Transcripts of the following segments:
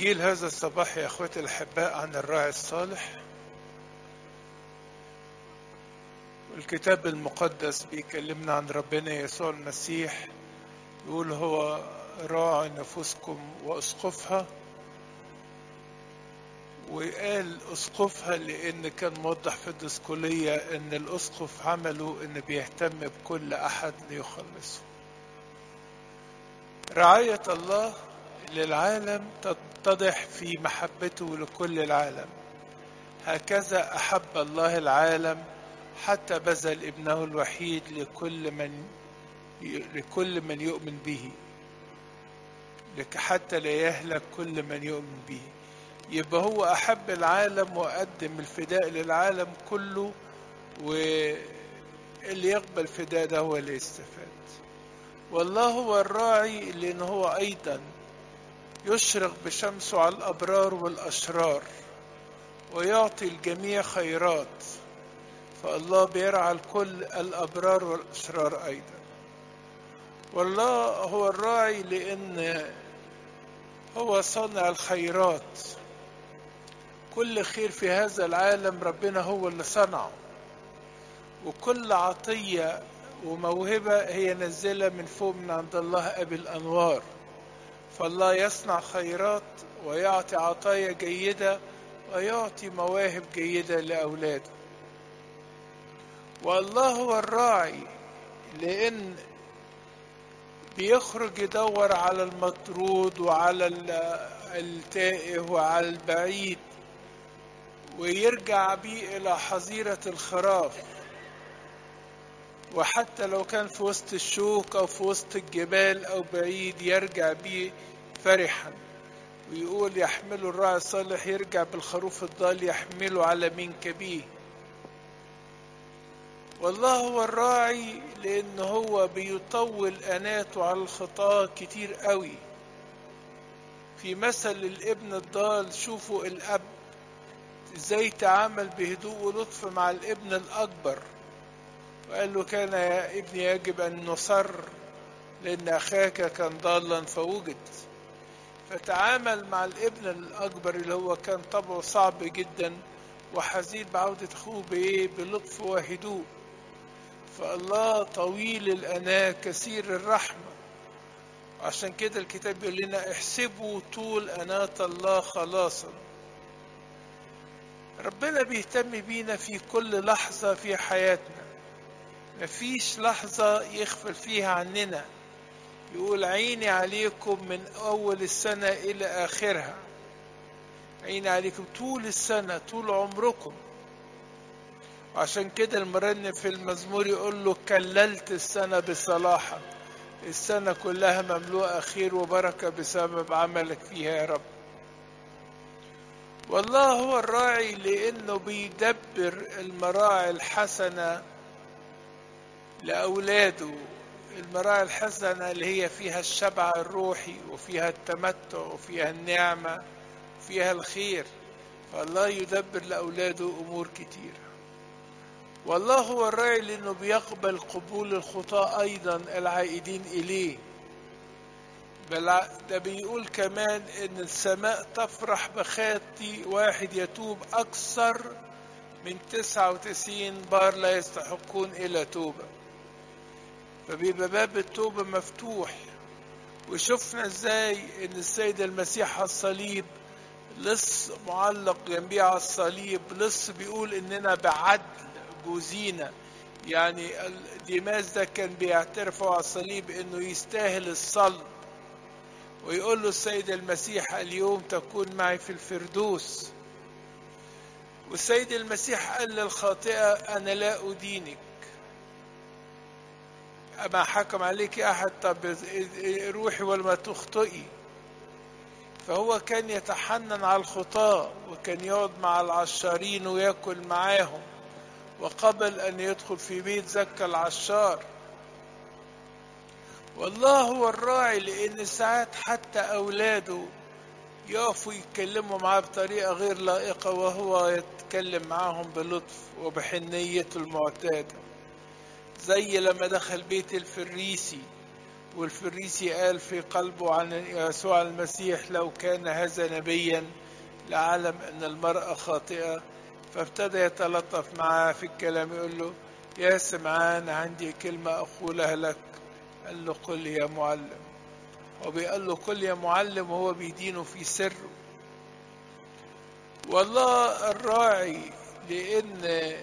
إنجيل هذا الصباح يا أخوتي الأحباء عن الراعي الصالح الكتاب المقدس بيكلمنا عن ربنا يسوع المسيح يقول هو راعي نفوسكم وأسقفها وقال أسقفها لأن كان موضح في الدسكولية إن الأسقف عمله إن بيهتم بكل أحد ليخلصه رعاية الله للعالم تتضح في محبته لكل العالم هكذا أحب الله العالم حتى بذل ابنه الوحيد لكل من لكل من يؤمن به لك حتى لا يهلك كل من يؤمن به يبقى هو أحب العالم وقدم الفداء للعالم كله واللي يقبل فداء ده هو اللي يستفاد والله هو الراعي لأن هو أيضا يشرق بشمسه على الأبرار والأشرار ويعطي الجميع خيرات فالله بيرعى الكل الأبرار والأشرار أيضا والله هو الراعي لأن هو صانع الخيرات كل خير في هذا العالم ربنا هو اللي صنعه وكل عطية وموهبة هي نزلة من فوق من عند الله أبي الأنوار فالله يصنع خيرات ويعطي عطايا جيدة ويعطي مواهب جيدة لأولاده والله هو الراعي لأن بيخرج يدور على المطرود وعلى التائه وعلى البعيد ويرجع بيه إلى حظيرة الخراف وحتى لو كان في وسط الشوك أو في وسط الجبال أو بعيد يرجع بيه فرحا ويقول يحمل الراعي الصالح يرجع بالخروف الضال يحمله على منكبيه والله هو الراعي لأن هو بيطول أناته على الخطاة كتير قوي في مثل الابن الضال شوفوا الأب ازاي تعامل بهدوء ولطف مع الابن الأكبر وقال له كان يا ابني يجب أن نصر لأن أخاك كان ضالا فوجد فتعامل مع الابن الأكبر اللي هو كان طبعه صعب جدا وحزين بعودة أخوه بإيه بلطف وهدوء فالله طويل الأناة كثير الرحمة عشان كده الكتاب بيقول لنا احسبوا طول أناة الله خلاصا ربنا بيهتم بينا في كل لحظة في حياتنا مفيش لحظة يغفل فيها عننا يقول عيني عليكم من أول السنة إلى آخرها عيني عليكم طول السنة طول عمركم وعشان كده المرنم في المزمور يقول له كللت السنة بصلاحك السنة كلها مملوءة خير وبركة بسبب عملك فيها يا رب والله هو الراعي لأنه بيدبر المراعي الحسنة لأولاده المراعي الحسنة اللي هي فيها الشبع الروحي وفيها التمتع وفيها النعمة وفيها الخير فالله يدبر لأولاده أمور كتيرة والله هو الراعي لأنه بيقبل قبول الخطاة أيضا العائدين إليه بل ده بيقول كمان إن السماء تفرح بخاتي واحد يتوب أكثر من تسعة وتسعين بار لا يستحقون إلى توبة فبيبقى باب التوبة مفتوح وشفنا ازاي ان السيد المسيح على الصليب لص معلق جنبيه على الصليب لص بيقول اننا بعدل جوزينا يعني ديماس ده كان بيعترف على الصليب انه يستاهل الصلب ويقول له السيد المسيح اليوم تكون معي في الفردوس والسيد المسيح قال للخاطئة أنا لا أدينك أما حكم عليك أحد طب روحي ولما تخطئي فهو كان يتحنن على الخطاة وكان يقعد مع العشارين ويأكل معاهم وقبل أن يدخل في بيت زكى العشار والله هو الراعي لأن ساعات حتى أولاده يقفوا يتكلموا معاه بطريقة غير لائقة وهو يتكلم معاهم بلطف وبحنيته المعتادة زي لما دخل بيت الفريسي والفريسي قال في قلبه عن يسوع المسيح لو كان هذا نبيا لعلم ان المرأة خاطئة فابتدى يتلطف معاه في الكلام يقول له يا سمعان عندي كلمة أقولها لك قال له قل يا معلم وبيقال له قل يا معلم وهو بيدينه في سره والله الراعي لأن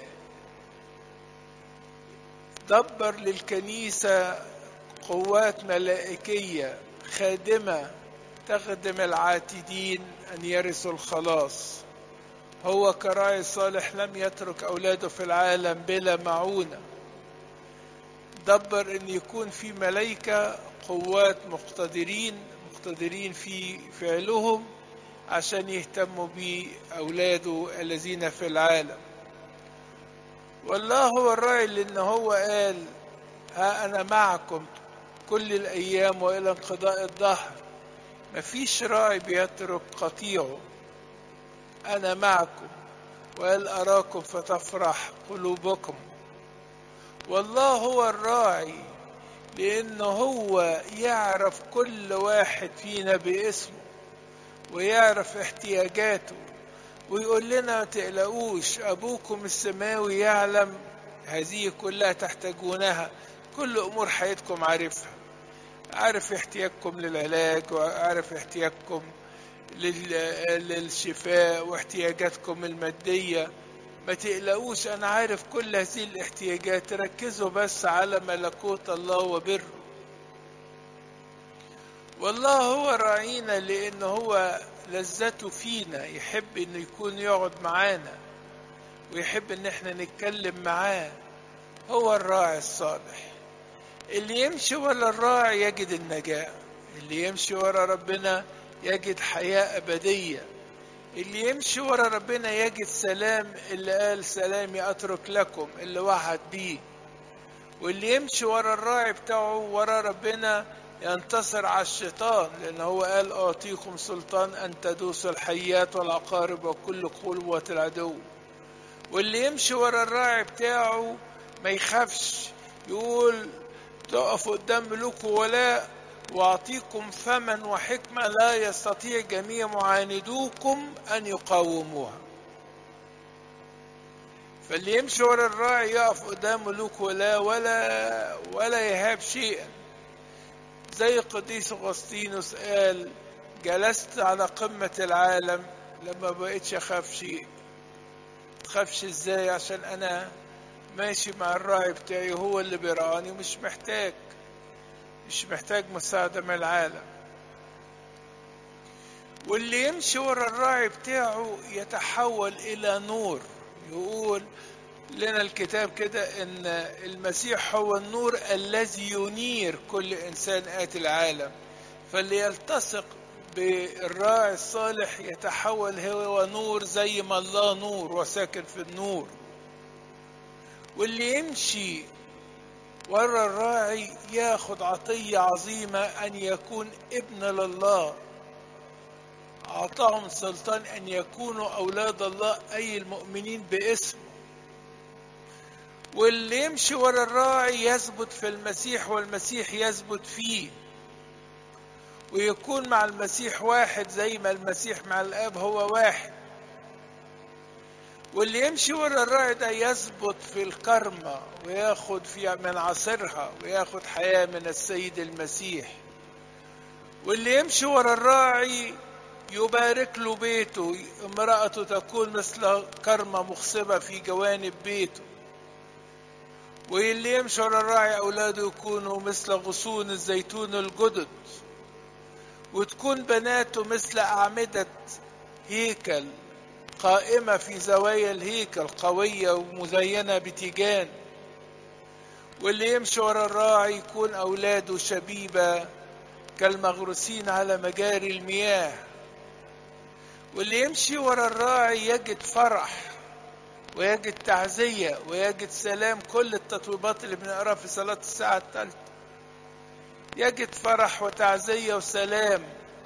دبر للكنيسة قوات ملائكية خادمة تخدم العاتدين أن يرثوا الخلاص هو كراعي صالح لم يترك أولاده في العالم بلا معونة دبر أن يكون في ملائكة قوات مقتدرين مقتدرين في فعلهم عشان يهتموا بأولاده الذين في العالم والله هو الراعي لأن هو قال ها أنا معكم كل الأيام وإلى انقضاء الدهر مفيش راعي بيترك قطيعه أنا معكم وقال أراكم فتفرح قلوبكم والله هو الراعي لأنه هو يعرف كل واحد فينا باسمه ويعرف احتياجاته ويقول لنا ما تقلقوش أبوكم السماوي يعلم هذه كلها تحتاجونها كل أمور حياتكم عارفها عارف احتياجكم للعلاج وعارف احتياجكم للشفاء واحتياجاتكم المادية ما تقلقوش أنا عارف كل هذه الاحتياجات ركزوا بس على ملكوت الله وبره والله هو راعينا لأنه هو لذته فينا يحب انه يكون يقعد معانا ويحب ان احنا نتكلم معاه هو الراعي الصالح اللي يمشي ورا الراعي يجد النجاة اللي يمشي ورا ربنا يجد حياة أبدية اللي يمشي ورا ربنا يجد سلام اللي قال سلامي أترك لكم اللي وعد بيه واللي يمشي ورا الراعي بتاعه ورا ربنا ينتصر على الشيطان لأن هو قال أعطيكم سلطان أن تدوسوا الحيات والعقارب وكل قوة العدو واللي يمشي ورا الراعي بتاعه ما يخافش يقول تقف قدام ملوك ولاء واعطيكم فما وحكمة لا يستطيع جميع معاندوكم أن يقاوموها فاللي يمشي ورا الراعي يقف قدام ملوك ولاء ولا ولا يهاب شيئا زي قديس أغسطينوس قال جلست على قمة العالم لما بقيتش أخاف شيء تخافش ازاي عشان أنا ماشي مع الراعي بتاعي هو اللي بيرعاني ومش محتاج مش محتاج مساعدة من العالم واللي يمشي ورا الراعي بتاعه يتحول إلى نور يقول لنا الكتاب كده ان المسيح هو النور الذي ينير كل انسان اتي العالم فاللي يلتصق بالراعي الصالح يتحول هو نور زي ما الله نور وساكن في النور واللي يمشي ورا الراعي ياخد عطية عظيمة أن يكون ابن لله أعطاهم سلطان أن يكونوا أولاد الله أي المؤمنين باسمه واللي يمشي ورا الراعي يثبت في المسيح والمسيح يثبت فيه ويكون مع المسيح واحد زي ما المسيح مع الاب هو واحد واللي يمشي ورا الراعي ده يثبت في الكرمة وياخد في من عصرها وياخد حياة من السيد المسيح واللي يمشي ورا الراعي يبارك له بيته امرأته تكون مثل كرمة مخصبة في جوانب بيته واللي يمشي ورا الراعي أولاده يكونوا مثل غصون الزيتون الجدد وتكون بناته مثل أعمدة هيكل قائمة في زوايا الهيكل قوية ومزينة بتيجان واللي يمشي ورا الراعي يكون أولاده شبيبة كالمغروسين على مجاري المياه واللي يمشي ورا الراعي يجد فرح ويجد تعزية ويجد سلام كل التطويبات اللي بنقراها في صلاة الساعة الثالثة يجد فرح وتعزية وسلام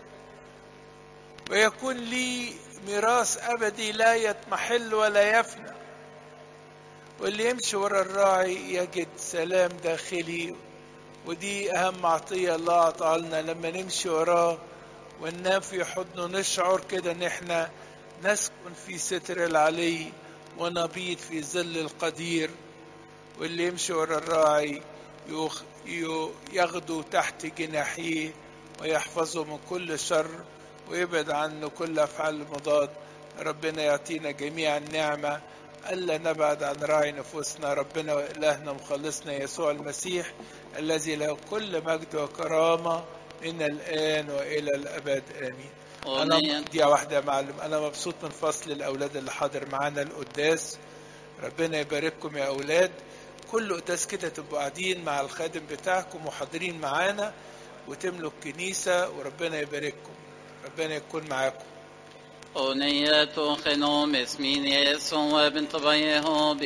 ويكون لي ميراث أبدي لا يتمحل ولا يفنى واللي يمشي ورا الراعي يجد سلام داخلي ودي أهم عطية الله عطاها لنا لما نمشي وراه وننام في حضنه نشعر كده إن إحنا نسكن في ستر العلي ونبيت في ظل القدير واللي يمشي ورا الراعي يخ... ي... ياخده تحت جناحيه ويحفظه من كل شر ويبعد عنه كل أفعال المضاد ربنا يعطينا جميعا النعمة ألا نبعد عن راعي نفوسنا ربنا وإلهنا مخلصنا يسوع المسيح الذي له كل مجد وكرامة من الآن وإلى الأبد آمين أنا آمين. دقيقة واحدة يا معلم أنا مبسوط من فصل الأولاد اللي حاضر معانا القداس ربنا يبارككم يا أولاد كل قداس كده تبقوا قاعدين مع الخادم بتاعكم وحاضرين معانا وتملوا الكنيسة وربنا يبارككم ربنا يكون معاكم أغنية خنوم اسمين يسوع وابن طبيه